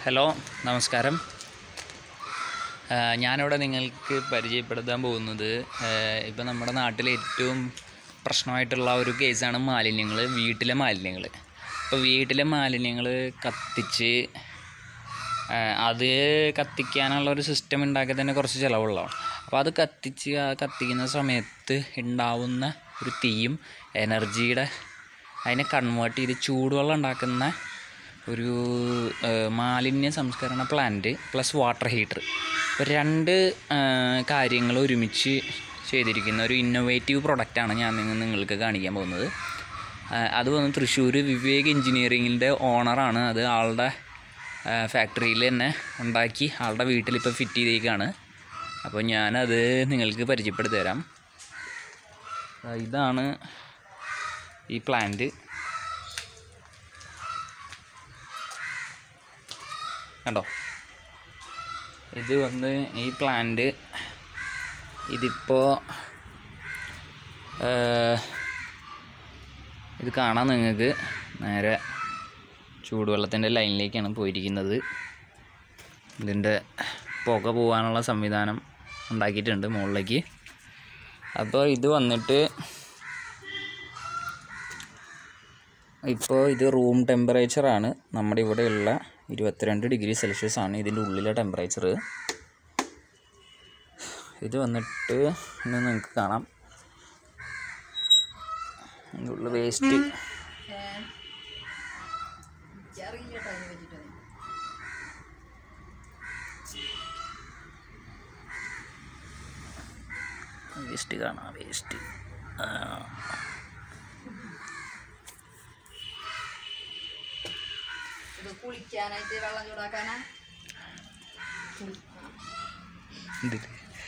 Hello നമസ്കാരം ആ, ഞാനിവിടെ നിങ്ങൾക്ക് പരിചയപ്പെടുത്താൻ പോകുന്നത് ഇപ്പം നമ്മുടെ നാട്ടിൽ ഏറ്റവും പ്രശ്നമായിട്ടുള്ള ഒരു കേസാണ് മാലിന്യങ്ങൾ വീട്ടിലെ മാലിന്യങ്ങൾ ഇപ്പോൾ വീട്ടിലെ മാലിന്യങ്ങൾ കത്തിച്ച് ആ, അത് കത്തിക്കാനുള്ള ഒരു സിസ്റ്റം ഉണ്ടാക്കി തന്നെ കുറച്ച് ചിലവുള്ളതാണ് അപ്പോൾ അത് കത്തിച്ച് ആ കത്തിക്കുന്ന സമയത്ത് ഉണ്ടാവുന്ന ഒരു തീയും എനർജിയുടെ അതിനെ കൺവേർട്ട് ചെയ്ത് ചൂടുവെള്ളം ഉണ്ടാക്കുന്ന ഒരു ആ, മാലിന്യ സംസ്കരണ പ്ലാന്റ് പ്ലസ് വാട്ടർ ഹീറ്റർ ഇപ്പോൾ രണ്ട് കാര്യങ്ങൾ ഒരുമിച്ച് ചെയ്തിരിക്കുന്ന ഒരു ഇന്നോവേറ്റീവ് പ്രൊഡക്റ്റാണ് ഞാൻ നിങ്ങൾ നിങ്ങൾക്ക് കാണിക്കാൻ പോകുന്നത് ആ, അത് വന്ന് തൃശ്ശൂർ വിവേക് എഞ്ചിനീയറിങ്ങിൻ്റെ ഓണറാണ് അത് ആളുടെ ഫാക്ടറിയിൽ തന്നെ ഉണ്ടാക്കി ആളുടെ വീട്ടിലിപ്പോൾ ഫിറ്റ് ചെയ്തേക്കാണ് അപ്പോൾ ഞാനത് നിങ്ങൾക്ക് പരിചയപ്പെടുത്തി തരാം ആ, ഇതാണ് ഈ പ്ലാന്റ് കണ്ടോ ഇത് വന്ന് ഈ പ്ലാന്റ് ഇതിപ്പോൾ ഇത് കാണാം നിങ്ങൾക്ക് നേരെ ചൂടുവെള്ളത്തിൻ്റെ ലൈനിലേക്കാണ് പോയിരിക്കുന്നത് ഇതിൻ്റെ പുക പോകാനുള്ള സംവിധാനം ഉണ്ടാക്കിയിട്ടുണ്ട് മുകളിലേക്ക് അപ്പോൾ ഇത് വന്നിട്ട് ഇപ്പോൾ ഇത് റൂം ടെമ്പറേച്ചറാണ് നമ്മുടെ ഇവിടെയുള്ള ഇരുപത്തിരണ്ട് ഡിഗ്രി സെൽഷ്യസ് ആണ് ഇതിൻ്റെ ഉള്ളിലെ ടെമ്പറേച്ചർ ഇത് വന്നിട്ട് ഇന്ന് നിങ്ങൾക്ക് കാണാം ഇതിൻ്റെ ഉള്ളിൽ വേസ്റ്റ് വേസ്റ്റ് കാണാം വേസ്റ്റ് ഇത് കുളിക്കാനായിട്ട് വെള്ളം ചൂടാക്കാനാ ഇതിൽ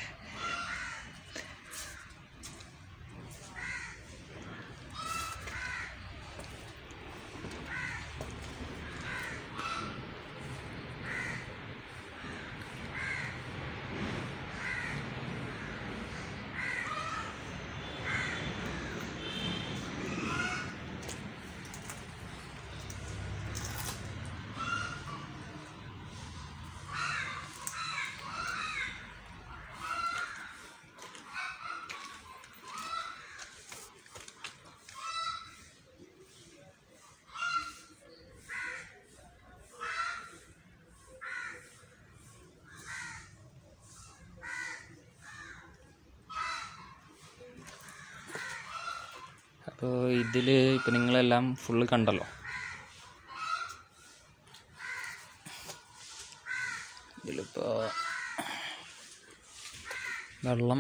അപ്പോൾ ഇതിൽ ഇപ്പോൾ നിങ്ങളെല്ലാം ഫുള്ള് കണ്ടല്ലോ ഇതിലിപ്പോൾ വെള്ളം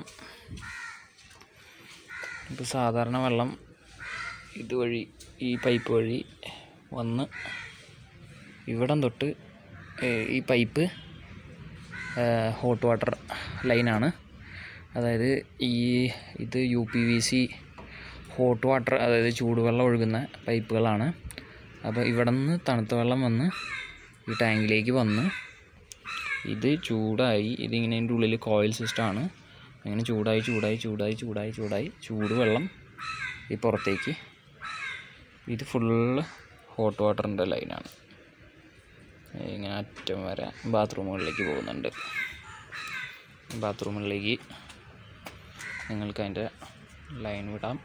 ഇപ്പോൾ സാധാരണ വെള്ളം ഇതുവഴി ഈ പൈപ്പ് വഴി വന്ന് ഇവിടം തൊട്ട് ഏഹ്, ഈ പൈപ്പ് ഹോട്ട് വാട്ടർ ലൈനാണ് അതായത് ഈ ഇത് U P V C hot water അതായത് ചൂടുവെള്ളം ഒഴുകുന്ന പൈപ്പുകളാണ് അപ്പോൾ ഇവിടെ നിന്ന് തണുത്ത വെള്ളം വന്ന് ഈ ടാങ്കിലേക്ക് വന്ന് ഇത് ചൂടായി ഇതിങ്ങനെ ഇതിൻ്റെ ഉള്ളിൽ കോയിൽ സിസ്റ്റമാണ് അങ്ങനെ ചൂടായി ചൂടായി ചൂടായി ചൂടായി ചൂടായി ചൂടുവെള്ളം ഈ പുറത്തേക്ക് ഇത് ഫുള്ള് ഹോട്ട് വാട്ടറിൻ്റെ ലൈനാണ് ഇങ്ങനെ അറ്റം വരെ ബാത്റൂമുകളിലേക്ക് പോകുന്നുണ്ട് ബാത്റൂമുകളിലേക്ക് നിങ്ങൾക്ക് അതിൻ്റെ ലൈൻ വിടാം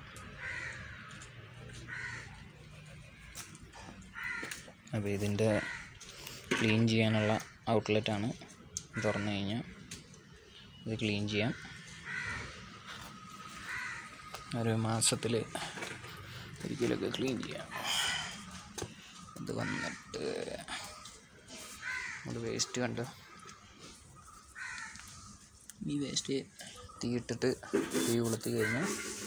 അപ്പോൾ ഇതിൻ്റെ ക്ലീൻ ചെയ്യാനുള്ള ഔട്ട്ലെറ്റാണ് തുറന്നു കഴിഞ്ഞാൽ ഇത് ക്ലീൻ ചെയ്യാം ഒരു മാസത്തിൽ ഒരിക്കലൊക്കെ ക്ലീൻ ചെയ്യാം ഇത് വന്നിട്ട് ഒരു വേസ്റ്റ് കണ്ട് ഈ വേസ്റ്റ് തീയിട്ടിട്ട് തീ കൊളുത്തി കഴിഞ്ഞാൽ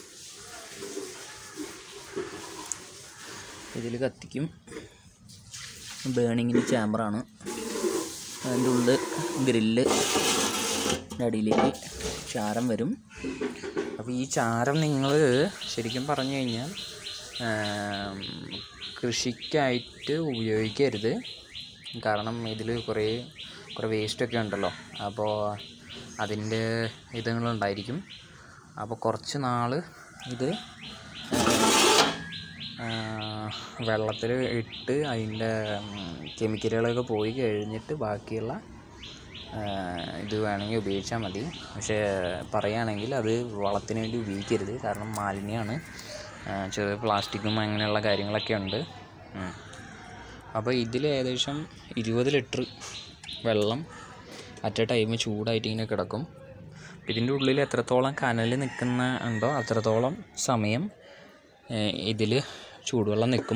ഇതിൽ കത്തിക്കും ബേണിങ്ങിന് ചാമ്പറാണ് അതിൻ്റെ ഉള്ളിൽ ഗ്രില്ല് അടിയിലേക്ക് ചാരം വരും അപ്പോൾ ഈ ചാരം നിങ്ങൾ ശരിക്കും പറഞ്ഞു കഴിഞ്ഞാൽ ആം, കൃഷിക്കായിട്ട് ഉപയോഗിക്കരുത് കാരണം ഇതിൽ കുറേ കുറേ വേസ്റ്റൊക്കെ ഉണ്ടല്ലോ അപ്പോൾ അതിൻ്റെ ഇതുങ്ങളുണ്ടായിരിക്കും അപ്പോൾ കുറച്ച് നാൾ ഇത് വെള്ളത്തിൽ ഇട്ട് അതിൻ്റെ കെമിക്കലുകളൊക്കെ പോയി കഴിഞ്ഞിട്ട് ബാക്കിയുള്ള ആ, ഇത് വേണമെങ്കിൽ ഉപയോഗിച്ചാൽ മതി പക്ഷേ പറയുകയാണെങ്കിൽ അത് വളത്തിന് വേണ്ടി ഉപയോഗിക്കരുത് കാരണം മാലിന്യമാണ് ആ, ചെറിയ പ്ലാസ്റ്റിക്കും അങ്ങനെയുള്ള കാര്യങ്ങളൊക്കെ ഉണ്ട് ഉം. അപ്പോൾ ഇതിൽ ഏകദേശം ഇരുപത് ലിറ്റർ വെള്ളം അറ്റ് എ ടൈം ചൂടായിട്ട് ഇങ്ങനെ കിടക്കും ഇതിൻ്റെ ഉള്ളിൽ എത്രത്തോളം കനൽ നിൽക്കുന്ന ഉണ്ടോ അത്രത്തോളം സമയം ഇതിൽ ചൂടുവെള്ളം നിൽക്കും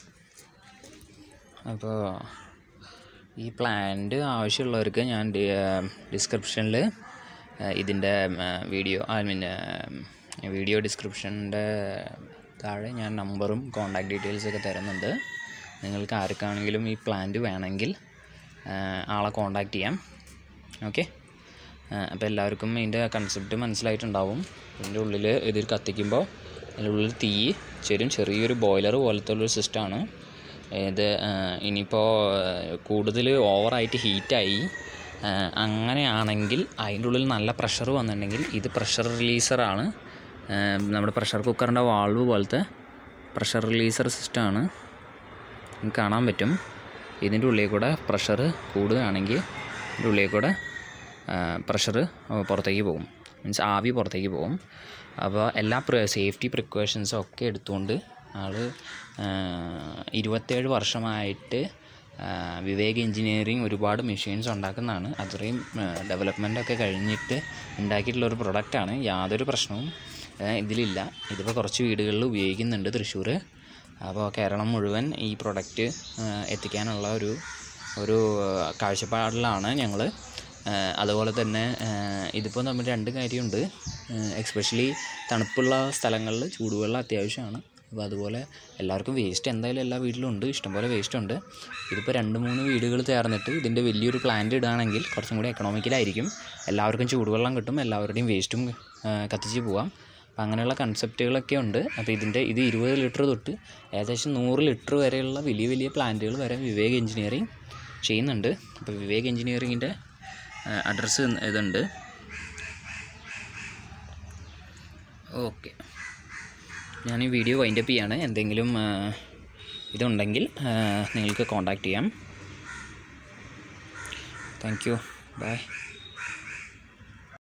അപ്പോൾ ഈ പ്ലാന്റ് ആവശ്യമുള്ളവർക്ക് ഞാൻ ഡിസ്ക്രിപ്ഷനിൽ ഇതിൻ്റെ വീഡിയോ ഐ മീൻ വീഡിയോ ഡിസ്ക്രിപ്ഷൻ്റെ താഴെ ഞാൻ നമ്പറും കോൺടാക്ട് ഡീറ്റെയിൽസൊക്കെ തരുന്നുണ്ട് നിങ്ങൾക്ക് ആർക്കാണെങ്കിലും ഈ പ്ലാന്റ് വേണമെങ്കിൽ ആ, ആളെ കോൺടാക്ട് ചെയ്യാം ഓക്കെ അപ്പോൾ എല്ലാവർക്കും ഇതിൻ്റെ കൺസെപ്റ്റ് മനസ്സിലായിട്ടുണ്ടാവും ഇതിൻ്റെ ഉള്ളിൽ ഇതിൽ കത്തിക്കുമ്പോൾ അതിൻ്റെ ഉള്ളിൽ തീ ചെരും ചെറിയൊരു ബോയിലർ പോലത്തെ ഒരു സിസ്റ്റമാണ് ഇത് ഇനിയിപ്പോൾ കൂടുതൽ ഓവറായിട്ട് ഹീറ്റായി അങ്ങനെയാണെങ്കിൽ അതിൻ്റെ ഉള്ളിൽ നല്ല പ്രഷർ വന്നിട്ടുണ്ടെങ്കിൽ ഇത് പ്രഷർ റിലീസറാണ് നമ്മുടെ പ്രഷർ കുക്കറിൻ്റെ വാൾവ് പോലത്തെ പ്രഷർ റിലീസർ സിസ്റ്റമാണ് നിങ്ങൾക്ക് കാണാൻ പറ്റും ഇതിൻ്റെ ഉള്ളിൽ കൂടെ പ്രഷർ കൂടുകയാണെങ്കിൽ ഇതിൻ്റെ ഉള്ളിൽ കൂടെ പ്രഷർ പുറത്തേക്ക് പോകും മീൻസ് ആവി പുറത്തേക്ക് പോകും അപ്പോൾ എല്ലാ സേഫ്റ്റി പ്രിക്കോഷൻസും ഒക്കെ എടുത്തുകൊണ്ട് ആൾ ഇരുപത്തേഴ് വർഷമായിട്ട് ആ, വിവേക് എഞ്ചിനീയറിങ് ഒരുപാട് മെഷീൻസ് ഉണ്ടാക്കുന്നതാണ് അത്രയും ഡെവലപ്മെൻ്റ് ഒക്കെ കഴിഞ്ഞിട്ട് ഉണ്ടാക്കിയിട്ടുള്ള ഒരു പ്രൊഡക്റ്റാണ് യാതൊരു പ്രശ്നവും ആ, ഇതിലില്ല ഇതിപ്പോൾ കുറച്ച് വീടുകളിൽ ഉപയോഗിക്കുന്നുണ്ട് തൃശ്ശൂർ അപ്പോൾ കേരളം മുഴുവൻ ഈ പ്രൊഡക്റ്റ് എത്തിക്കാനുള്ള ഒരു ഒരു കാഴ്ചപ്പാടിലാണ് ഞങ്ങൾ അതുപോലെ തന്നെ ഇതിപ്പോൾ നമ്മൾ രണ്ട് കാര്യമുണ്ട് എക്സ്പെഷ്യലി തണുപ്പുള്ള സ്ഥലങ്ങളിൽ ചൂടുവെള്ളം അത്യാവശ്യമാണ് അപ്പോൾ അതുപോലെ എല്ലാവർക്കും വേസ്റ്റ് എന്തായാലും എല്ലാ വീട്ടിലും ഉണ്ട് ഇഷ്ടംപോലെ വേസ്റ്റ് ഉണ്ട് ഇതിപ്പോൾ രണ്ട് മൂന്ന് വീടുകൾ ചേർന്നിട്ട് ഇതിൻ്റെ വലിയൊരു പ്ലാന്റ് ഇടുകയാണെങ്കിൽ കുറച്ചും കൂടി എക്കണോമിക്കലായിരിക്കും എല്ലാവർക്കും ചൂടുവെള്ളം കിട്ടും എല്ലാവരുടെയും വേസ്റ്റും കത്തിച്ച് പോവാം അപ്പോൾ അങ്ങനെയുള്ള കൺസെപ്റ്റുകളൊക്കെ ഉണ്ട് അപ്പോൾ ഇതിൻ്റെ ഇത് ഇരുപത് ലിറ്റർ തൊട്ട് ഏകദേശം നൂറ് ലിറ്റർ വരെയുള്ള വലിയ വലിയ പ്ലാന്റുകൾ വരെ വിവേക് എഞ്ചിനീയറിങ് ചെയ്യുന്നുണ്ട് അപ്പോൾ വിവേക് എഞ്ചിനീയറിങ്ങിൻ്റെ അഡ്രസ്സ് ഇതുണ്ട് ഓക്കെ ഞാൻ ഈ വീഡിയോ വൈൻഡപ്പ് ചെയ്യാണ് എന്തെങ്കിലും ആ, ഇതുണ്ടെങ്കിൽ ആ, നിങ്ങൾക്ക് കോൺടാക്റ്റ് ചെയ്യാം താങ്ക് യു ബൈ